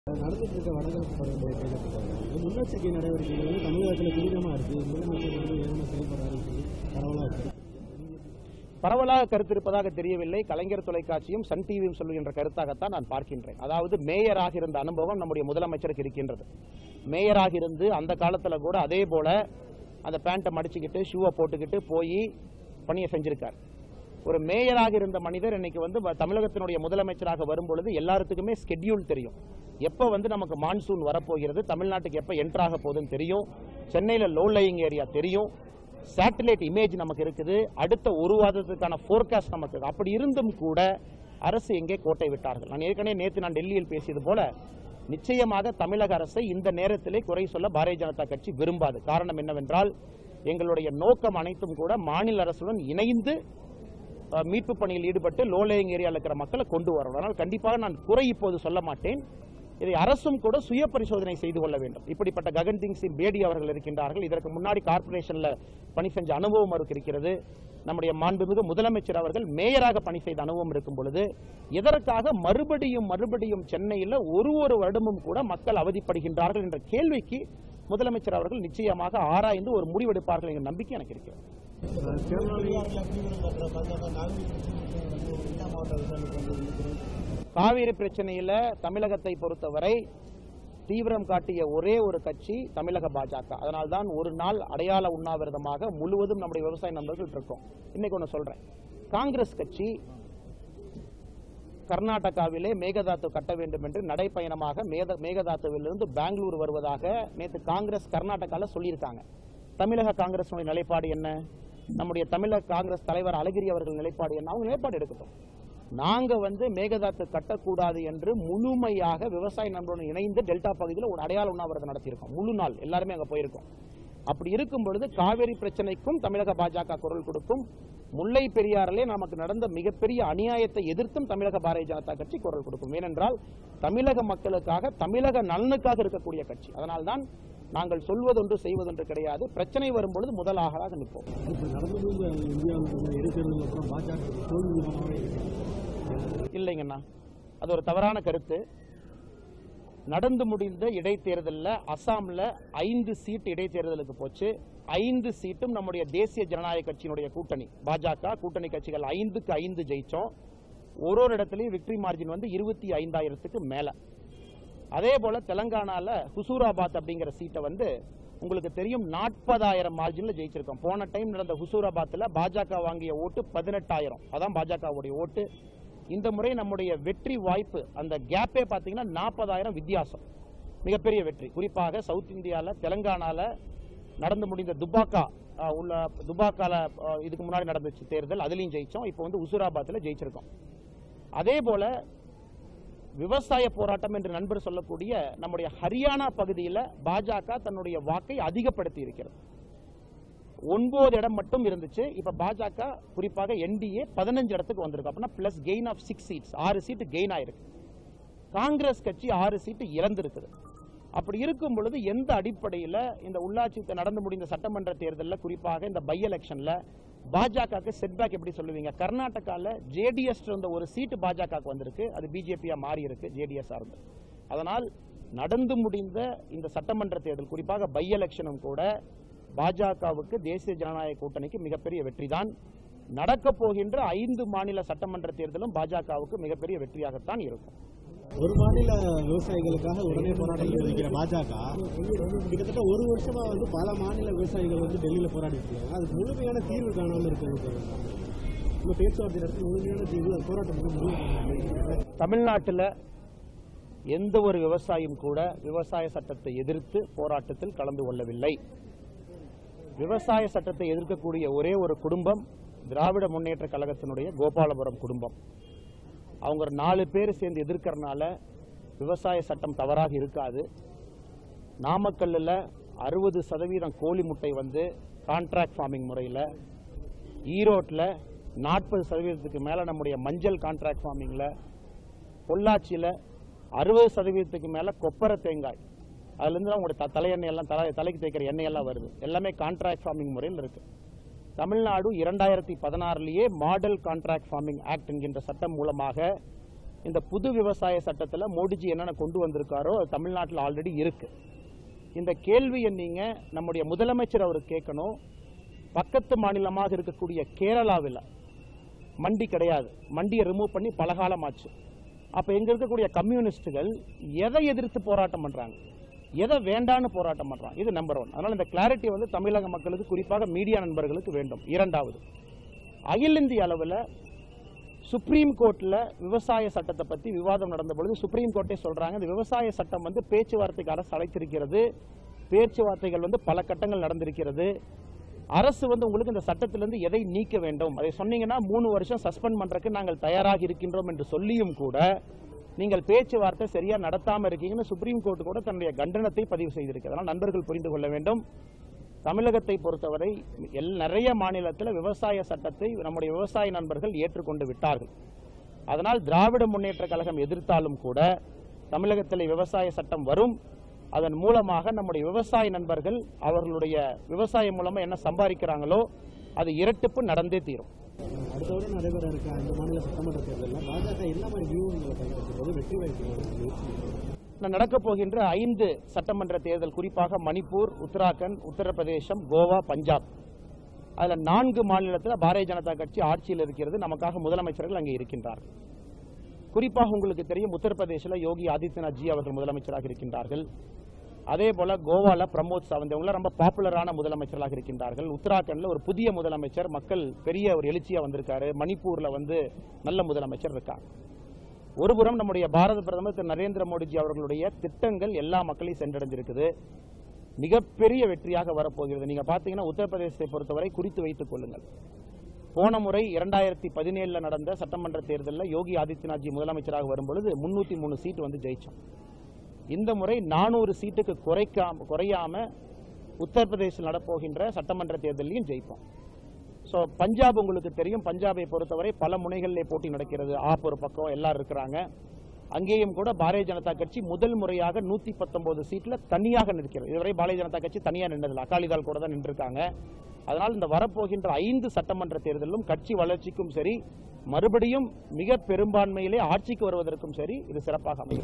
நடந்துட்டு இருக்க வடகிழக்கு பருவமழை கைது முன்னெச்சரிக்கை நடவடிக்கைகள் வந்து தமிழகத்தில் துரிதமாக இருக்கு முதலமைச்சர் வந்து வேகமாக செயல்படுறாருன்னு சொல்லி பரவலாக இருக்கு பரவலாக கருத்து இருப்பதாக தெரியவில்லை கலைஞர் தொலைக்காட்சியும் சன் டிவியும் சொல்லுகின்ற கருத்தாகத்தான் நான் பார்க்கின்றேன் அதாவது மேயராக இருந்த அனுபவம் நம்முடைய முதலமைச்சருக்கு இருக்கின்றது மேயராக இருந்து அந்த காலத்துல கூட அதே போல அந்த பேண்ட்டை மடிச்சுக்கிட்டு ஷூவை போட்டுக்கிட்டு போய் பணியை செஞ்சிருக்கார் ஒரு மேயராக இருந்த மனிதர் இன்னைக்கு வந்து வ- தமிழகத்தினுடைய முதலமைச்சராக வரும்பொழுது எல்லாத்துக்குமே ஸ்கெட்யூல் தெரியும் எப்ப வந்து நமக்கு மான்சூன் வரப்போகிறது தமிழ்நாட்டுக்கு எப்ப என்டர் ஆக போகுதுன்னு தெரியும் சென்னையில லோ லையிங் ஏரியா தெரியும் சேட்டலைட் இமேஜ் நமக்கு இருக்குது அடுத்த ஒரு வாரத்துக்கான ஃபோர்காஸ்ட் நமக்கு இருக்கு. அப்படி இருந்தும் கூட அரசு எங்கே கோட்டை விட்டார்கள் நான் ஏற்கனவே நேற்று நான் டெல்லியில் பேசியது போல நிச்சயமாக தமிழக அரசை இந்த நேரத்திலே குறை சொல்ல பாரதிய ஜனதா கட்சி விரும்பாது காரணம் என்னவென்றால் எங்களுடைய நோக்கம் அனைத்தும் கூட மாநில அரசுடன் இணைந்து அஹ், மீட்பு பணியில் ஈடுபட்டு லோ லேயிங் ஏரியாவில் இருக்கிற மக்களை கொண்டு வரணும் அதனால் கண்டிப்பாக நான் குறை இப்போது சொல்ல மாட்டேன் இதை அரசும் கூட சுய பரிசோதனை செய்து கொள்ள வேண்டும் இப்படிப்பட்ட ககன்தீங் சிங் பேடி அவர்கள் இருக்கின்றார்கள் இதற்கு முன்னாடி கார்ப்பரேஷன்ல பணி செஞ்ச அனுபவம் அவருக்கு இருக்கிறது நம்முடைய மாண்புமிகு முதலமைச்சர் அவர்கள் மேயராக பணி செய்த அனுபவம் இருக்கும் பொழுது எதற்காக மறுபடியும் மறுபடியும் சென்னையில் ஒரு ஒரு வருடமும் கூட மக்கள் அவதிப்படுகின்றார்கள் என்ற கேள்விக்கு முதலமைச்சர் அவர்கள் நிச்சயமாக ஆராய்ந்து ஒரு முடிவெடுப்பார்கள் என்ற நம்பிக்கை எனக்கு இருக்கிறது காவிரி பிரச்சனையில தமிழகத்தை பொறுத்தவரை தீவிரம் காட்டிய ஒரே ஒரு கட்சி தமிழக பாஜக அதனால்தான் ஒரு நாள் அடையாள உண்ணாவிரதமாக முழுவதும் நம்முடைய விவசாய நண்பர்கள் இருக்கோம் இன்னைக்கு ஒன்று சொல்றேன் காங்கிரஸ் கட்சி கர்நாடகாவிலே மேகதாத்து கட்ட வேண்டும் என்று நடைப்பயணமாக மேத மேகதாத்துவிலிருந்து பெங்களூர் வருவதாக நேற்று காங்கிரஸ் கர்நாடகால சொல்லியிருக்காங்க தமிழக காங்கிரஸுடைய நிலைப்பாடு என்ன நம்முடைய தமிழக காங்கிரஸ் தலைவர் அழகிரி அவர்கள் நிலைப்பாடு என்ன அவங்க நிலைப்பாடு எடுக்கட்டும் நாங்க வந்து மேகதாத்து கட்டக்கூடாது என்று முழுமையாக விவசாய நண்பருடன் இணைந்து டெல்டா பகுதியில் ஒரு அடையாள உண்ணாவிரதம் நடத்தியிருக்கோம் முழு நாள் எல்லாருமே அங்க போயிருக்கோம் அப்படி இருக்கும் பொழுது காவிரி பிரச்சனைக்கும் தமிழக பாஜக குரல் கொடுக்கும் முல்லை பெரியாறிலே நமக்கு நடந்த மிகப்பெரிய அநியாயத்தை எதிர்த்தும் தமிழக பாரதிய ஜனதா கட்சி குரல் கொடுக்கும் ஏனென்றால் தமிழக மக்களுக்காக தமிழக நலனுக்காக இருக்கக்கூடிய கட்சி அதனால்தான் நாங்கள் சொல்வதொன்று செய்வதொன்று கிடையாது பிரச்சனை வரும்பொழுது முதல் ஆகலாக நிற்போம் இப்போ நடந்து முடிந்த இந்தியாவில் இடைத்தேர்தலுக்கு அப்புறம் பாஜக தோல்வி விதமாகவே இருக்கு இல்லைங்கண்ணா அது ஒரு தவறான கருத்து நடந்து முடிந்த இடைத்தேர்தலில் அசாம்ல ஐந்து சீட் இடைத்தேர்தலுக்கு போச்சு ஐந்து சீட்டும் நம்முடைய தேசிய ஜனநாயக கட்சியினுடைய கூட்டணி பாஜக கூட்டணி கட்சிகள் ஐந்துக்கு ஐந்து ஜெயிச்சோம் ஒரு ஒரு இடத்துலயும் விக்டரி மார்ஜின் வந்து இருபத்தி ஐந்தாயிரத்துக்கு மேல அதே போல தெலங்கானால ஹுசூராபாத் அப்படிங்கிற சீட்டை வந்து உங்களுக்கு தெரியும் நாற்பதாயிரம் மார்ஜின்ல ஜெயிச்சிருக்கோம் போன டைம் நடந்த ஹுசூராபாத்ல பாஜக வாங்கிய ஓட்டு பதினெட்டாயிரம் அதான் பாஜகவுடைய ஓட்டு இந்த முறை நம்முடைய வெற்றி வாய்ப்பு அந்த கேப்பே பாத்தீங்கன்னா நாற்பதாயிரம் வித்தியாசம் மிகப்பெரிய வெற்றி குறிப்பாக சவுத் இந்தியால தெலங்கானால நடந்து முடிந்த துபாக்கா அஹ், உள்ள துபாக்கால அஹ், இதுக்கு முன்னாடி நடந்துச்சு தேர்தல் அதுலயும் ஜெயிச்சோம் இப்போ வந்து உசுராபாத்ல ஜெயிச்சிருக்கோம் அதே போல விவசாய போராட்டம் என்று நண்பர் சொல்லக்கூடிய நம்முடைய ஹரியானா பகுதியில் பாஜக தன்னுடைய வாக்கை அதிகப்படுத்தி இருக்கிறது ஒன்பது இடம் மட்டும் இருந்துச்சு இப்ப பாஜக குறிப்பாக என்டிஏ பதினஞ்சு இடத்துக்கு வந்திருக்கு அப்படின்னா plus gain of six seats ஆறு சீட்டு கெயின் ஆயிருக்கு காங்கிரஸ் கட்சி ஆறு சீட்டு இறந்திருக்குது அப்படி இருக்கும் பொழுது எந்த அடிப்படையில் இந்த உள்ளாட்சி தே- நடந்து முடிந்த சட்டமன்ற தேர்தலில் குறிப்பாக இந்த பை எலெக்ஷன்ல பாஜகவுக்கு செட்பேக் எப்படி சொல்லுவீங்க கர்நாடகால ஜேடிஎஸ் இருந்த ஒரு சீட்டு பாஜகவுக்கு வந்திருக்கு அது பிஜேபியா மாறி இருக்கு ஜேடிஎஸ் இருந்து அதனால் நடந்து முடிந்த இந்த சட்டமன்ற தேர்தல் குறிப்பாக பை எலெக்ஷனும் கூட பாஜகவுக்கு தேசிய ஜனநாயக கூட்டணிக்கு மிகப்பெரிய வெற்றிதான் நடக்க போகின்ற ஐந்து மாநில சட்டமன்ற தேர்தலும் பாஜகவுக்கு மிகப்பெரிய வெற்றியாகத்தான் இருக்கும் ஒரு மாநில விவசாயிகளுக்காக உடனே போராட்டம் இருக்கிற பாஜக கிட்டத்தட்ட ஒரு வருஷமா வந்து பல மாநில விவசாயிகள் வந்து டெல்லியில போராடிட்டு இருக்காங்க அதுக்கு முழுமையான தீர்வு காணாம இருக்கிறது இந்த பேச்சுவார்த்தை நடத்தி முழுமையான தீர்வு அது போராட்டம் பண்ண முடியும் தமிழ்நாட்டில் எந்த ஒரு விவசாயியும் கூட விவசாய சட்டத்தை எதிர்த்து போராட்டத்தில் கலந்து கொள்ளவில்லை விவசாய சட்டத்தை எதிர்க்கக்கூடிய ஒரே ஒரு குடும்பம் திராவிட முன்னேற்ற கழகத்தினுடைய கோபாலபுரம் குடும்பம் அவங்க ஒரு நாலு பேர் சேர்ந்து எதிர்க்கறனால விவசாய சட்டம் தவறாக இருக்காது நாமக்கல்லில் அறுபது சதவீதம் கோழி முட்டை வந்து கான்ட்ராக்ட் ஃபார்மிங் முறையில் ஈரோட்டில் நாற்பது சதவீதத்துக்கு மேலே நம்முடைய மஞ்சள் கான்ட்ராக்ட் ஃபார்மிங்கில் பொள்ளாச்சியில் அறுபது சதவீதத்துக்கு மேலே கொப்பரை தேங்காய் அதுலேருந்து அவங்களுடைய த தலையெண்ணெய் எல்லாம் தலை தலைக்கு தேய்க்கிற எண்ணெய் எல்லாம் வருது எல்லாமே கான்ட்ராக்ட் ஃபார்மிங் முறையில் இருக்கு தமிழ்நாடு இரண்டாயிரத்தி பதினாறுலேயே மாடல் கான்ட்ராக்ட் ஃபார்மிங் ஆக்ட் என்கின்ற சட்டம் மூலமாக இந்த புது விவசாய சட்டத்துல மோடிஜி என்னென்ன கொண்டு வந்திருக்காரோ அது தமிழ்நாட்டில் ஆல்ரெடி இருக்கு இந்த கேள்வியை நீங்க நம்முடைய முதலமைச்சர் அவர் கேட்கணும் பக்கத்து மாநிலமாக இருக்கக்கூடிய கேரளாவில் மண்டி கிடையாது மண்டியை ரிமூவ் பண்ணி பலகாலமாச்சு அப்ப எங்க இருக்கக்கூடிய கம்யூனிஸ்டுகள் எதை எதிர்த்து போராட்டம் பண்றாங்க எதை வேண்டான்னு போராட்டம் பண்றாங்க இது நம்பர் ஒன் அதனால இந்த கிளாரிட்டி வந்து தமிழக மக்களுக்கு குறிப்பாக மீடியா நண்பர்களுக்கு வேண்டும் இரண்டாவது அகில இந்திய அளவில் சுப்ரீம் கோர்ட்ல விவசாய சட்டத்தை பத்தி விவாதம் நடந்த பொழுது சுப்ரீம் கோர்ட்டே சொல்றாங்க இந்த விவசாய சட்டம் வந்து பேச்சுவார்த்தைக்கு அரசு அழைத்திருக்கிறது பேச்சுவார்த்தைகள் வந்து பல கட்டங்கள் நடந்திருக்கிறது அரசு வந்து உங்களுக்கு இந்த சட்டத்திலிருந்து எதை நீக்க வேண்டும் அதை சொன்னீங்கன்னா மூணு வருஷம் சஸ்பெண்ட் பண்றதுக்கு நாங்கள் தயாராக இருக்கின்றோம் என்று சொல்லியும் கூட நீங்கள் பேச்சுவார்த்தை சரியா நடத்தாம இருக்கீங்கன்னு சுப்ரீம் கோர்ட் கூட தன்னுடைய கண்டனத்தை பதிவு செய்திருக்கு அதனால் நண்பர்கள் புரிந்து கொள்ள வேண்டும் தமிழகத்தை பொறுத்தவரை எல் நிறைய மாநிலத்தில் விவசாய சட்டத்தை நம்முடைய விவசாய நண்பர்கள் ஏற்றுக்கொண்டு விட்டார்கள் அதனால் திராவிட முன்னேற்ற கழகம் எதிர்த்தாலும் கூட தமிழகத்தில் விவசாய சட்டம் வரும் அதன் மூலமாக நம்முடைய விவசாய நண்பர்கள் அவர்களுடைய விவசாயம் மூலமா என்ன சம்பாதிக்கிறாங்களோ அது இரட்டிப்பு நடந்தே தீரும் அடுத்த வருடம் நடைபெற இருக்க இந்த மாநில சட்டமன்ற தேர்தலில் பாஜக என்ன மாதிரி வியூகங்களை பயன்படுத்துறது வெற்றி வாய்ப்பு நான் நடக்கப் போகின்ற ஐந்து சட்டமன்ற தேர்தல் குறிப்பாக மணிப்பூர் உத்தராகண்ட் உத்தரப்பிரதேசம் கோவா பஞ்சாப் அதுல நான்கு மாநிலத்தில் பாரதிய ஜனதா கட்சி ஆட்சியில் இருக்கிறது நமக்காக முதலமைச்சர்கள் அங்கே இருக்கின்றார்கள் குறிப்பாக உங்களுக்கு தெரியும் உத்தரப்பிரதேசில் யோகி ஆதித்யநாத் ஜி அவர்கள் முதலமைச்சராக இருக்கின்றார்கள் அதே போல கோவால பிரமோத் சாவந்த் இவங்களாம் ரொம்ப பாப்புலரான முதலமைச்சர்களாக இருக்கின்றார்கள் உத்தராகண்ட்ல ஒரு புதிய முதலமைச்சர் மக்கள் பெரிய ஒரு எழுச்சியா வந்திருக்காரு மணிப்பூர்ல வந்து நல்ல முதலமைச்சர் இருக்காங்க ஒருபுறம் நம்முடைய பாரத பிரதமர் திரு நரேந்திர மோடிஜி அவர்களுடைய திட்டங்கள் எல்லா மக்களையும் சென்றடைஞ்சிருக்குது மிகப்பெரிய வெற்றியாக வரப்போகிறது நீங்க பாத்தீங்கன்னா உத்தரப்பிரதேசத்தை பொறுத்தவரை குறித்து வைத்துக் கொள்ளுங்கள் போன முறை இரண்டாயிரத்தி பதினேழுல நடந்த சட்டமன்ற தேர்தலில் யோகி ஆதித்யநாத் ஜி முதலமைச்சராக வரும்பொழுது முன்னூத்தி மூணு சீட் வந்து ஜெயிச்சோம் இந்த முறை நானூறு சீட்டுக்கு குறைக்காம குறையாம உத்தரப்பிரதேசில் நடப்போகின்ற சட்டமன்ற தேர்தலையும் ஜெயிப்போம் ஸோ பஞ்சாப் உங்களுக்கு தெரியும் பஞ்சாபை பொறுத்தவரை பல முனைகளிலே போட்டி நடக்கிறது ஆப் ஒரு பக்கம் எல்லாரும் இருக்கிறாங்க அங்கேயும் கூட பாரதிய ஜனதா கட்சி முதல் முறையாக நூத்தி பத்தொன்பது சீட்ல தனியாக நிற்கிறது இதுவரை பாரதிய ஜனதா கட்சி தனியா நின்றதில்லை அகாலிதால் கூட தான் நின்றுருக்காங்க அதனால் இந்த வரப்போகின்ற ஐந்து சட்டமன்ற தேர்தலிலும் கட்சி வளர்ச்சிக்கும் சரி மறுபடியும் மிக பெரும்பான்மையிலே ஆட்சிக்கு வருவதற்கும் சரி இது சிறப்பாக அமையும்